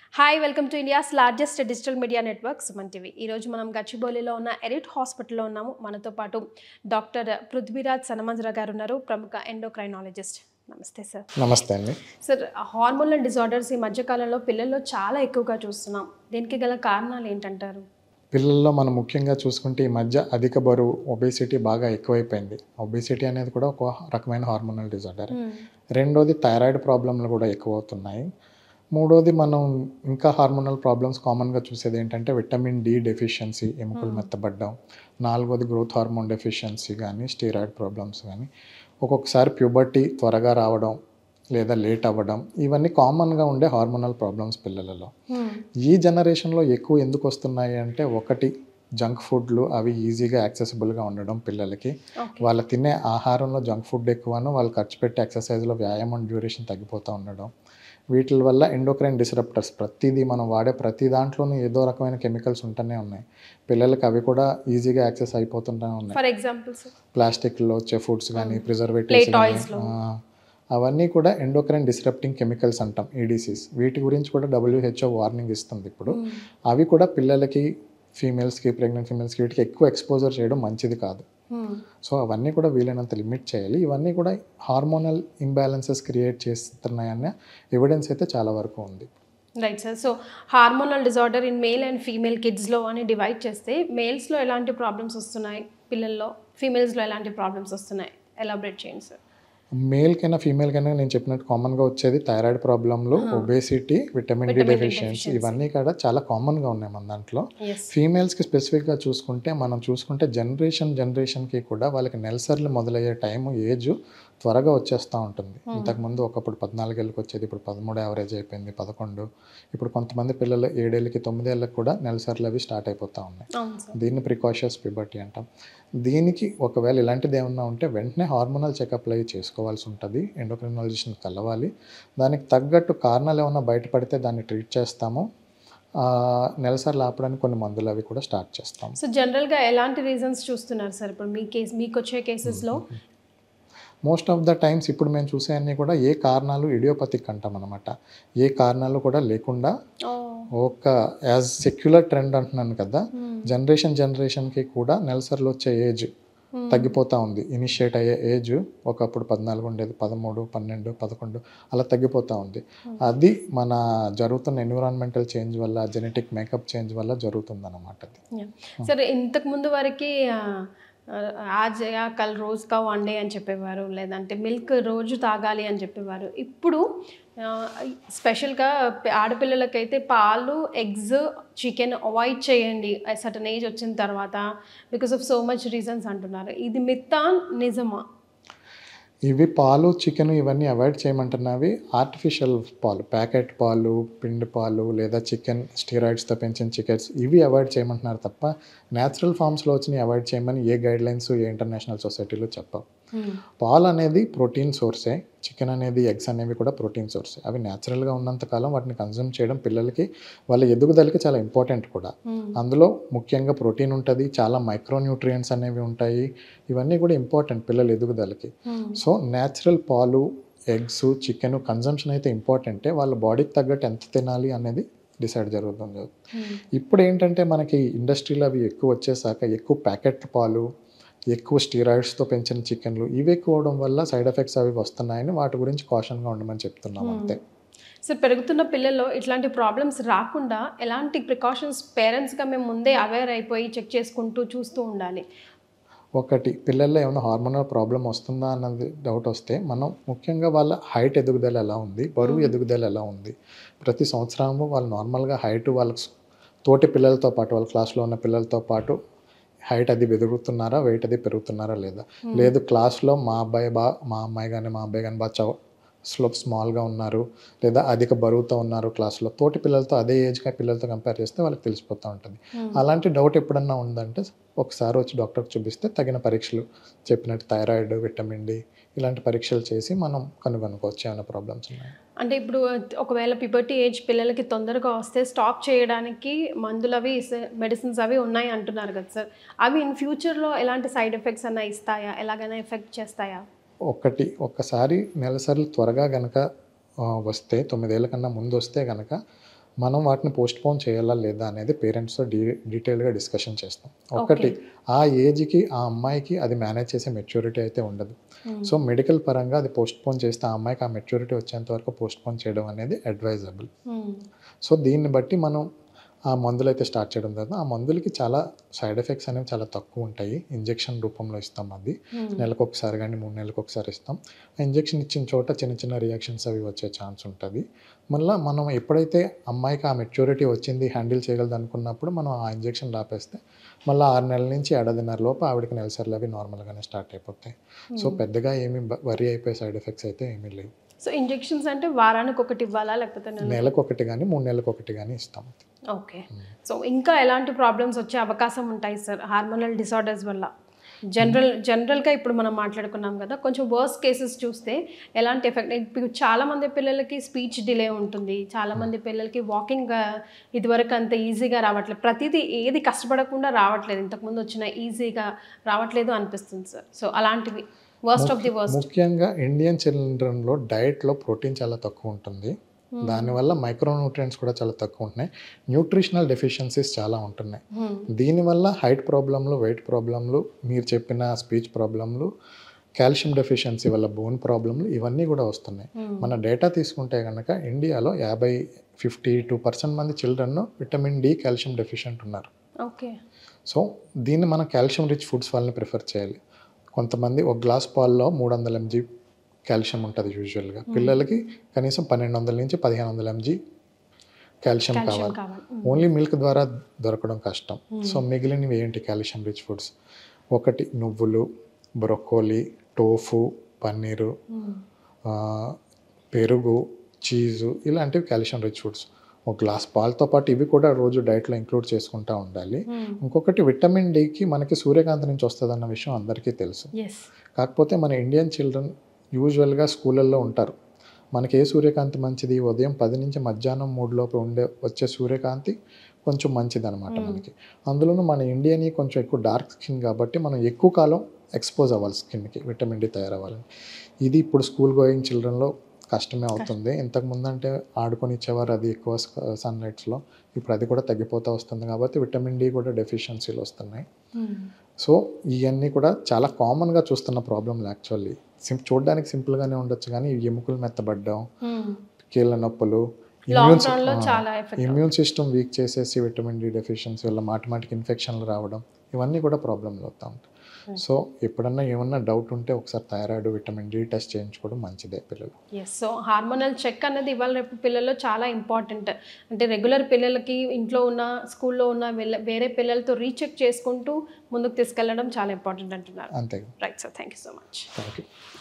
Hi welcome to India's largest digital media network Suman TV ఈరోజు మనం గచ్చిబౌలిలో ఉన్న ఎరిట్ హాస్పిటల్లో ఉన్నాము మనతో పాటు డాక్టర్ పృథ్వీరాజ్ సనమంజర గారు ఉన్నారు ప్రముఖ ఎండోక్రైనాలజిస్ట్ నమస్తే సార్ నమస్తే అండి సార్ హార్మోనల్ డిజార్డర్స్ ఈ మధ్యకాలంలో పిల్లల్లో చాలా ఎక్కువగా చూస్తున్నాం దీనికి గల కారణాలు ఏంటంటారు పిల్లల్లో మనం ముఖ్యంగా చూసుకుంటే ఈ మధ్య అధిక బరువు ఒబేసిటీ బాగా ఎక్కువైపోయింది ఒబేసిటీ అనేది కూడా ఒక రకమైన హార్మోనల్ డిజార్డర్ రెండోది థైరాయిడ్ ప్రాబ్లంలు కూడా ఎక్కువ అవుతున్నాయి మూడోది మనం ఇంకా హార్మోనల్ ప్రాబ్లమ్స్ కామన్గా చూసేది ఏంటంటే విటమిన్ డి డెఫిషియన్సీ ఎముకలు మెత్తబడ్డం నాలుగోది గ్రోత్ హార్మోన్ డెఫిషియన్సీ కానీ స్టీరాయిడ్ ప్రాబ్లమ్స్ కానీ ఒక్కొక్కసారి ప్యూబర్టీ త్వరగా రావడం లేదా లేట్ అవ్వడం ఇవన్నీ కామన్గా ఉండే హార్మోనల్ ప్రాబ్లమ్స్ పిల్లలలో ఈ జనరేషన్లో ఎక్కువ ఎందుకు వస్తున్నాయి అంటే ఒకటి జంక్ ఫుడ్లు అవి ఈజీగా యాక్సెసిబుల్గా ఉండడం పిల్లలకి ఓకే వాళ్ళ తినే ఆహారంలో జంక్ ఫుడ్ ఎక్కువను వాళ్ళు ఖర్చు పెట్టే ఎక్సర్సైజ్లో వ్యాయామం డ్యూరేషన్ తగ్గిపోతూ ఉండడం వీటి వల్ల ఎండోక్రైన్ డిస్రప్టర్స్ ప్రతిదీ మనం వాడే ప్రతి దాంట్లోనూ ఏదో రకమైన కెమికల్స్ ఉంటూనే ఉన్నాయి పిల్లలకి అవి కూడా ఈజీగా యాక్సెస్ అయిపోతుంటూనే ఉన్నాయి ఫర్ ఎగ్జాంపుల్ సార్ ప్లాస్టిక్లో వచ్చే ఫుడ్స్ కానీ Play ప్రిజర్వేటివ్స్ toys లో. అవన్నీ కూడా ఎండోక్రైన్ డిస్రప్టింగ్ కెమికల్స్ అంటాం ఈడీసీస్ వీటి గురించి కూడా డబ్ల్యూహెచ్ఓ వార్నింగ్ ఇస్తుంది ఇప్పుడు అవి కూడా పిల్లలకి ఫీమేల్స్కి ప్రెగ్నెంట్ ఫీమేల్స్కి వీటికి ఎక్కువ ఎక్స్పోజర్ చేయడం మంచిది కాదు సో అవన్నీ కూడా వీలైనంత లిమిట్ చేయాలి ఇవన్నీ కూడా హార్మోనల్ ఇంబ్యాలెన్సెస్ క్రియేట్ చేస్తున్నాయన్న ఎవిడెన్స్ అయితే చాలా వరకు ఉంది right sir so hormonal disorder in male and female కిడ్స్లో అని డివైడ్ చేస్తే మేల్స్లో ఎలాంటి ప్రాబ్లమ్స్ వస్తున్నాయి పిల్లల్లో ఫీమేల్స్లో ఎలాంటి ప్రాబ్లమ్స్ వస్తున్నాయి ఎలాబరేట్ చేయండి సార్ మేల్కైనా ఫీమేల్కైనా నేను చెప్పినట్టు కామన్గా వచ్చేది థైరాయిడ్ ప్రాబ్లంలు obesity vitamin D Vitamin D deficiency ఇవన్నీ కూడా చాలా కామన్గా ఉన్నాయి మన దాంట్లో ఎస్ ఫీమేల్స్కి స్పెసిఫిక్గా చూసుకుంటే మనం చూసుకుంటే జనరేషన్ జనరేషన్కి కూడా వాళ్ళకి నెలసర్లు మొదలయ్యే టైం ఏజ్ త్వరగా వచ్చేస్తూ ఉంటుంది ఇంతకుముందు ఒకప్పుడు పద్నాలుగేళ్ళకి వచ్చేది ఇప్పుడు పదమూడు యావరేజ్ అయిపోయింది పదకొండు ఇప్పుడు కొంతమంది పిల్లలు ఏడేళ్ళకి తొమ్మిదేళ్ళకి కూడా నెలసర్లు అవి స్టార్ట్ అయిపోతూ ఉన్నాయి అవును సార్ దీన్ని ప్రికాషియస్ పిబర్టీ అంటాం దీనికి ఒకవేళ ఇలాంటిది ఏమన్నా ఉంటే వెంటనే హార్మోనల్ చెకప్లు అవి చేసుకోవాల్సి ఉంటుంది ఎండోక్రినాలజిస్ట్ని కలవాలి దానికి తగ్గట్టు కారణాలు ఏమన్నా బయటపడితే దాన్ని ట్రీట్ చేస్తాము ఆ, నెలసార్లు ఆపడానికి కొన్ని మందులు అవి కూడా స్టార్ట్ చేస్తాం సో జనరల్గా ఎలాంటి రీజన్స్ చూస్తున్నారు సార్ ఇప్పుడు మీ కేసు మీకు వచ్చే కేసెస్లో మోస్ట్ ఆఫ్ ద టైమ్స్ ఇప్పుడు మేము చూసే అన్నీ కూడా ఏ కారణాలు ఇడియోపతిక్ అంటాం అనమాట ఏ కారణాలు కూడా లేకుండా ఒక యాజ్ సెక్యులర్ ట్రెండ్ అంటున్నాను కదా జనరేషన్ జనరేషన్కి కూడా నెలసర్లు వచ్చే ఏజ్ తగ్గిపోతూ ఉంది ఇనిషియేట్ అయ్యే ఏజ్ ఒకప్పుడు పద్నాలుగు ఉండేది పదమూడు పన్నెండు పదకొండు అలా తగ్గిపోతూ ఉంది అది మన జరుగుతున్న ఎన్విరాన్మెంటల్ చేంజ్ వల్ల జెనెటిక్ మేకప్ చేంజ్ వల్ల జరుగుతుంది అనమాట అది సరే ఇంతకు ముందు వరకు ఆజ్ యా కల్ రోజు కా వన్ డే అని చెప్పేవారు లేదంటే మిల్క్ రోజు తాగాలి అని చెప్పేవారు ఇప్పుడు స్పెషల్గా ఆడపిల్లలకైతే పాలు ఎగ్స్ చికెన్ అవాయిడ్ చేయండి సటన్ ఏజ్ వచ్చిన తర్వాత because of so much reasons అంటున్నారు ఇది మిత్తా నిజమా ఇవి పాలు చికెన్ ఇవన్నీ అవాయిడ్ చేయమంటున్నవి ఆర్టిఫిషియల్ పాలు ప్యాకెట్ పాలు పిండి పాలు లేదా చికెన్ స్టీరాయిడ్స్తో పెంచిన చికెన్స్ ఇవి అవాయిడ్ చేయమంటున్నారు తప్ప న్యాచురల్ ఫామ్స్లో వచ్చినవి అవాయిడ్ చేయమని ఏ గైడ్ లైన్స్ ఏ ఇంటర్నేషనల్ సొసైటీలో చెప్పవు పాలు అనేది ప్రోటీన్ సోర్సే చికెన్ అనేది ఎగ్స్ అనేవి కూడా ప్రోటీన్ సోర్సే అవి న్యాచురల్గా ఉన్నంతకాలం వాటిని కన్జ్యూమ్ చేయడం పిల్లలకి వాళ్ళ ఎదుగుదలకి చాలా ఇంపార్టెంట్ కూడా అందులో ముఖ్యంగా ప్రోటీన్ ఉంటుంది చాలా మైక్రోన్యూట్రియంట్స్ అనేవి ఉంటాయి ఇవన్నీ కూడా ఇంపార్టెంట్ పిల్లల ఎదుగుదలకి సో న్యాచురల్ పాలు ఎగ్స్ చికెన్ కన్జంప్షన్ అయితే ఇంపార్టెంటే వాళ్ళ బాడీకి తగ్గట్టు ఎంత తినాలి అనేది డిసైడ్ జరుగుతుంది ఇప్పుడు ఏంటంటే మనకి ఇండస్ట్రీలో అవి ఎక్కువ వచ్చేసాక ఎక్కువ ప్యాకెట్ పాలు ఎక్కువ స్టీరాయిడ్స్తో పెంచిన చికెన్లు ఇవి ఎక్కువ అవడం వల్ల సైడ్ ఎఫెక్ట్స్ అవి వస్తున్నాయని వాటి గురించి కాషన్గా ఉండమని చెప్తున్నాం అంతే సార్ పెరుగుతున్న పిల్లల్లో ఇట్లాంటి ప్రాబ్లమ్స్ రాకుండా ఎలాంటి ప్రికాషన్స్ పేరెంట్స్గా మేము ముందే అవేర్ అయిపోయి చెక్ చేసుకుంటూ చూస్తూ ఉండాలి ఒకటి పిల్లల్లో ఏమైనా హార్మోనల్ ప్రాబ్లం వస్తుందా అన్నది డౌట్ వస్తే మనం ముఖ్యంగా వాళ్ళ హైట్ ఎదుగుదల ఎలా ఉంది బరువు ఎదుగుదల ఎలా ఉంది ప్రతి సంవత్సరము వాళ్ళు నార్మల్గా హైట్ వాళ్ళ తోటి పిల్లలతో పాటు వాళ్ళ క్లాస్లో ఉన్న పిల్లలతో పాటు హైట్ అది ఎదుగుతున్నారా వెయిట్ అది పెరుగుతున్నారా లేదా లేదు క్లాస్లో మా అబ్బాయి బా మా అమ్మాయి కానీ మా అబ్బాయి కానీ బాగా చౌ స్లోప్ స్మాల్గా ఉన్నారు లేదా అధిక బరువుతో ఉన్నారు క్లాస్లో తోటి పిల్లలతో అదే ఏజ్గా పిల్లలతో కంపేర్ చేస్తే వాళ్ళకి తెలిసిపోతూ ఉంటుంది అలాంటి డౌట్ ఎప్పుడన్నా ఉందంటే ఒకసారి వచ్చి డాక్టర్కి చూపిస్తే తగిన పరీక్షలు చెప్పినట్టు థైరాయిడ్ విటమిన్ డి ఇలాంటి పరీక్షలు చేసి మనం కనుగొనుకోవచ్చు ఏమైనా ప్రాబ్లమ్స్ ఉన్నాయి అంటే ఇప్పుడు ఒకవేళ పిబర్టీ ఏజ్ పిల్లలకి తొందరగా వస్తే స్టాప్ చేయడానికి మందులు అవి మెడిసిన్స్ అవి ఉన్నాయి అంటున్నారు కదా సార్ అవి ఇన్ ఫ్యూచర్లో ఎలాంటి సైడ్ ఎఫెక్ట్స్ అన్న ఇస్తాయా ఎలాగైనా ఎఫెక్ట్ చేస్తాయా ఒకటి ఒక్కసారి నెలసర్లు త్వరగా గనక ఆ, వస్తే తొమ్మిదేళ్ల కన్నా ముందు వస్తే గనక మనం వాటిని పోస్ట్ పోన్ చేయాలా లేదా అనేది పేరెంట్స్తో డీ డీటెయిల్గా డిస్కషన్ చేస్తాం ఒకటి ఆ ఏజ్కి ఆ అమ్మాయికి అది మేనేజ్ చేసే మెచ్యూరిటీ అయితే ఉండదు సో మెడికల్ పరంగా అది పోస్ట్ పోన్ చేస్తే ఆ అమ్మాయికి ఆ మెచ్యూరిటీ వచ్చేంత వరకు పోస్ట్ పోన్ చేయడం అనేది అడ్వైజబుల్ సో దీన్ని బట్టి మనం ఆ మందులు అయితే స్టార్ట్ చేయడం తర్వాత ఆ మందులకి చాలా సైడ్ ఎఫెక్ట్స్ అనేవి చాలా తక్కువ ఉంటాయి ఇంజెక్షన్ రూపంలో ఇస్తాం అది నెలకు ఒకసారి కానీ మూడు నెలలకు ఒకసారి ఇస్తాం ఆ ఇంజెక్షన్ ఇచ్చిన చోట చిన్న చిన్న రియాక్షన్స్ అవి వచ్చే ఛాన్స్ ఉంటుంది మళ్ళీ మనం ఎప్పుడైతే అమ్మాయికి ఆ మెచ్యూరిటీ వచ్చింది హ్యాండిల్ చేయగలదు అనుకున్నప్పుడు మనం ఆ ఇంజెక్షన్ ఆపేస్తే మళ్ళీ ఆరు నెలల నుంచి ఏడాదిన్నర లోపు ఆవిడకి నెలసరిలు అవి నార్మల్గానే స్టార్ట్ అయిపోతాయి సో పెద్దగా ఏమీ వరి అయిపోయే సైడ్ ఎఫెక్ట్స్ అయితే ఏమీ లేవు సో ఇంజెక్షన్స్ అంటే వారానికి ఒకటి ఇవ్వాలా లేకపోతే నెల నెలకు ఒకటి కానీ మూడు నెలలకు ఒకటి కానీ ఇస్తాం ఓకే సో ఇంకా ఎలాంటి ప్రాబ్లమ్స్ వచ్చే అవకాశం ఉంటాయి సార్ హార్మోనల్ డిసార్డర్స్ వల్ల జనరల్ జనరల్గా ఇప్పుడు మనం మాట్లాడుకున్నాం కదా కొంచెం వర్స్ కేసెస్ చూస్తే ఎలాంటి ఎఫెక్ట్ ఇప్పుడు చాలా మంది పిల్లలకి స్పీచ్ డిలే ఉంటుంది చాలా మంది పిల్లలకి వాకింగ్ ఇదివరకు అంత ఈజీగా రావట్లేదు ప్రతిదీ ఏది కష్టపడకుండా రావట్లేదు ఇంతకుముందు వచ్చిన ఈజీగా రావట్లేదు అనిపిస్తుంది సార్ సో అలాంటివి వర్స్ట్ ఆఫ్ ది వర్స్ట్ ముఖ్యంగా ఇండియన్ చిల్డ్రన్లో డైట్లో ప్రోటీన్ చాలా తక్కువ ఉంటుంది దానివల్ల మైక్రోన్యూట్రియంట్స్ కూడా చాలా తక్కువ ఉంటున్నాయి న్యూట్రిషనల్ డెఫిషియన్సీస్ చాలా ఉంటున్నాయి దీనివల్ల హైట్ ప్రాబ్లంలు వెయిట్ ప్రాబ్లంలు మీరు చెప్పిన స్పీచ్ ప్రాబ్లంలు కాల్షియం డెఫిషియన్సీ వల్ల బోన్ ప్రాబ్లంలు ఇవన్నీ కూడా వస్తున్నాయి మన డేటా తీసుకుంటే కనుక ఇండియాలో యాభై ఫిఫ్టీ టూ పర్సెంట్ మంది children vitamin D calcium deficient ఉన్నారు ఓకే సో దీన్ని మనం కాల్షియం రిచ్ ఫుడ్స్ వాళ్ళని ప్రిఫర్ చేయాలి కొంతమంది ఒక గ్లాస్ పాల్లో మూడు వందల ఎంజీ కాల్షియం ఉంటుంది యూజువల్గా పిల్లలకి కనీసం పన్నెండు వందల నుంచి పదిహేను వందల ఎంజీ కాల్షియం కావాలి కావాలి ఓన్లీ మిల్క్ ద్వారా దొరకడం కష్టం సో మిగిలినవి ఏంటి కాల్షియం రిచ్ ఫుడ్స్ ఒకటి నువ్వులు బ్రొక్కోలి టోఫు పన్నీరు ఆ, పెరుగు చీజు ఇలాంటివి కాల్షియం రిచ్ ఫుడ్స్ ఒక గ్లాస్ పాలతో పాటు ఇవి కూడా రోజు డైట్లో ఇంక్లూడ్ చేసుకుంటూ ఉండాలి ఇంకొకటి విటమిన్ డికి మనకి సూర్యకాంతి నుంచి వస్తుందన్న విషయం అందరికీ తెలుసు ఎస్ కాకపోతే మన ఇండియన్ చిల్డ్రన్ యూజువల్గా స్కూళ్ళల్లో ఉంటారు మనకి ఏ సూర్యకాంతి మంచిది ఉదయం పది నుంచి మధ్యాహ్నం మూడు లోపు ఉండే వచ్చే సూర్యకాంతి కొంచెం మంచిది అనమాట మనకి అందులోనూ మన ఇండియన్ కొంచెం ఎక్కువ డార్క్ స్కిన్ కాబట్టి మనం ఎక్కువ కాలం ఎక్స్పోజ్ అవ్వాలి స్కిన్కి విటమిన్ డి తయారవ్వాలని ఇది ఇప్పుడు స్కూల్ గోయింగ్ చిల్డ్రన్లో కష్టమే అవుతుంది ఇంతకు ముందు అంటే ఆడుకొని ఇచ్చేవారు అది ఎక్కువ సన్లైట్స్లో ఇప్పుడు అది కూడా తగ్గిపోతూ వస్తుంది కాబట్టి విటమిన్ డి కూడా డెఫిషియన్సీలు వస్తున్నాయి సో ఇవన్నీ కూడా చాలా కామన్గా చూస్తున్న ప్రాబ్లమ్లు యాక్చువల్లీ సిం చూడడానికి సింపుల్గానే ఉండొచ్చు కానీ ఈ ఎముకలు మెత్తబడ్డం కీళ్ళ నొప్పులు లాంగ్ రన్ లో చాలా ఎఫెక్ట్ ఇమ్యూన్ సిస్టమ్ వీక్ చేసేసి విటమిన్ డి డెఫిషియన్సీ వల్ల మాటిమాటికి ఇన్ఫెక్షన్లు రావడం ఇవన్నీ కూడా ప్రాబ్లంలు అవుతా ఉంటాయి సో ఎప్పుడన్నా ఏమన్నా డౌట్ ఉంటే ఒకసారి థైరాయిడ్ విటమిన్ డి టెస్ట్ చేయించుకోవడం మంచిదే పిల్లలు ఎస్ సో హార్మోనల్ చెక్ అనేది ఇవాళ రేపు పిల్లల్లో చాలా ఇంపార్టెంట్ అంటే రెగ్యులర్ పిల్లలకి ఇంట్లో ఉన్న స్కూల్లో ఉన్న వీళ్ళ- వేరే పిల్లలతో రీచెక్ చేసుకుంటూ ముందుకు తీసుకెళ్ళడం చాలా ఇంపార్టెంట్ అంటున్నారు అంతే right sir thank you so much thank you